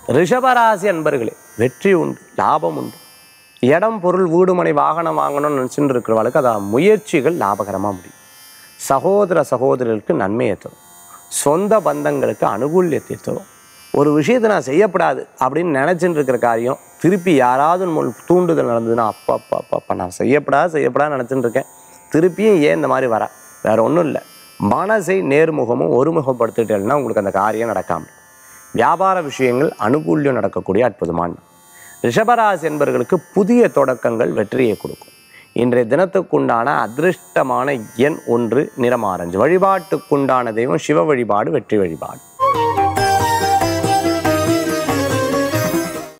ரிஷபராசி அன்பர்களே வெற்றி உண்டு லாபம் உண்டு இடம் பொருள் வீடு மனை வாகனம் வாங்கணும்னு நினச்சிட்டு இருக்கிறவளுக்கு அதை முயற்சிகள் லாபகரமாக முடியும் சகோதர சகோதரர்களுக்கு நன்மையை தரும் சொந்த பந்தங்களுக்கு அனுகூல்யத்தை தரும் ஒரு விஷயத்தை நான் செய்யப்படாது அப்படின்னு நினச்சிட்டு இருக்கிற காரியம் திருப்பி யாராவது முன் தூண்டுதல் நடந்ததுன்னா அப்பா அப்பா அப்பா அப்பா நான் செய்யப்படாது செய்யப்படாது நினச்சிட்டு இருக்கேன் திருப்பியும் ஏன் இந்த மாதிரி வர வேற ஒன்றும் இல்லை மனசை நேர்முகமும் ஒருமுகப்படுத்திட்டேன்னா உங்களுக்கு அந்த காரியம் நடக்காமல் வியாபார விஷயங்கள் அனுகூல்யம் நடக்கக்கூடிய அற்புதமான நாள். ரிஷபராசி என்பவர்களுக்கு புதிய தொடக்கங்கள் வெற்றியை கொடுக்கும் இன்றைய தினத்துக்குண்டான அதிர்ஷ்டமான எண் ஒன்று நிறமாரஞ்சு வழிபாட்டுக்குண்டான தெய்வம் சிவ வழிபாடு வெற்றி வழிபாடு